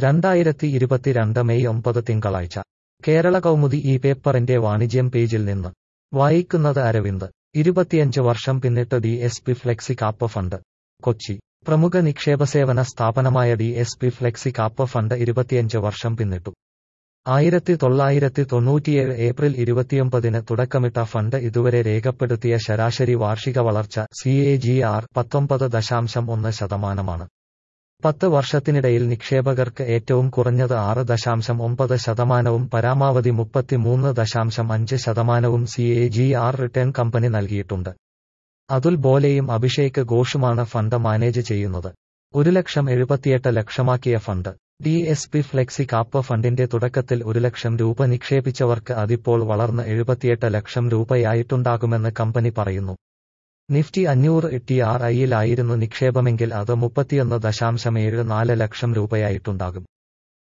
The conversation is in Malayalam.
രണ്ടായിരത്തി ഇരുപത്തിരണ്ട് മെയ് ഒമ്പത് തിങ്കളാഴ്ച കേരള കൗമുദി ഈ പേപ്പറിന്റെ വാണിജ്യം പേജിൽ നിന്ന് വായിക്കുന്നത് അരവിന്ദ് ഇരുപത്തിയഞ്ച് വർഷം പിന്നിട്ട് D S P flexi cap fund Kochi പ്രമുഖ നിക്ഷേപസേവന സ്ഥാപനമായ D S P flexi cap fund ഇരുപത്തിയഞ്ച് വർഷം പിന്നിട്ടു ആയിരത്തി തൊള്ളായിരത്തി തൊണ്ണൂറ്റിയേഴ് ഏപ്രിൽ ഇരുപത്തിയൊമ്പതിന് തുടക്കമിട്ട ഫണ്ട് ഇതുവരെ രേഖപ്പെടുത്തിയ ശരാശരി വാർഷിക വളർച്ച സി എ ജി ആർ പത്തൊമ്പത് ദശാംശം ഒന്ന് ശതമാനമാണ് പത്ത് വർഷത്തിനിടയിൽ നിക്ഷേപകർക്ക് ഏറ്റവും കുറഞ്ഞത് ആറ് ദശാംശം ഒമ്പത് ശതമാനവും പരമാവധി മുപ്പത്തിമൂന്ന് ദശാംശം അഞ്ച് ശതമാനവും C A G R return company നൽകിയിട്ടുണ്ട് അതുൽ ബോലെയും അഭിഷേക് ഘോഷുമാണ് ഫണ്ട് മാനേജ് ചെയ്യുന്നത് ഒരു ലക്ഷം എഴുപത്തിയെട്ട് ലക്ഷമാക്കിയ fund D S P flexi cap ഫണ്ടിന്റെ തുടക്കത്തിൽ ഒരു ലക്ഷം രൂപ നിക്ഷേപിച്ചവർക്ക് അതിപ്പോൾ വളർന്ന് എഴുപത്തിയെട്ട് ലക്ഷം രൂപയായിട്ടുണ്ടാകുമെന്ന് കമ്പനി പറയുന്നു നിഫ്റ്റി അഞ്ഞൂറ് ടി ആർ ഐയിലായിരുന്നു നിക്ഷേപമെങ്കിൽ അത് മുപ്പത്തിയൊന്ന് ദശാംശം ഏഴ് നാല് ലക്ഷം രൂപയായിട്ടുണ്ടാകും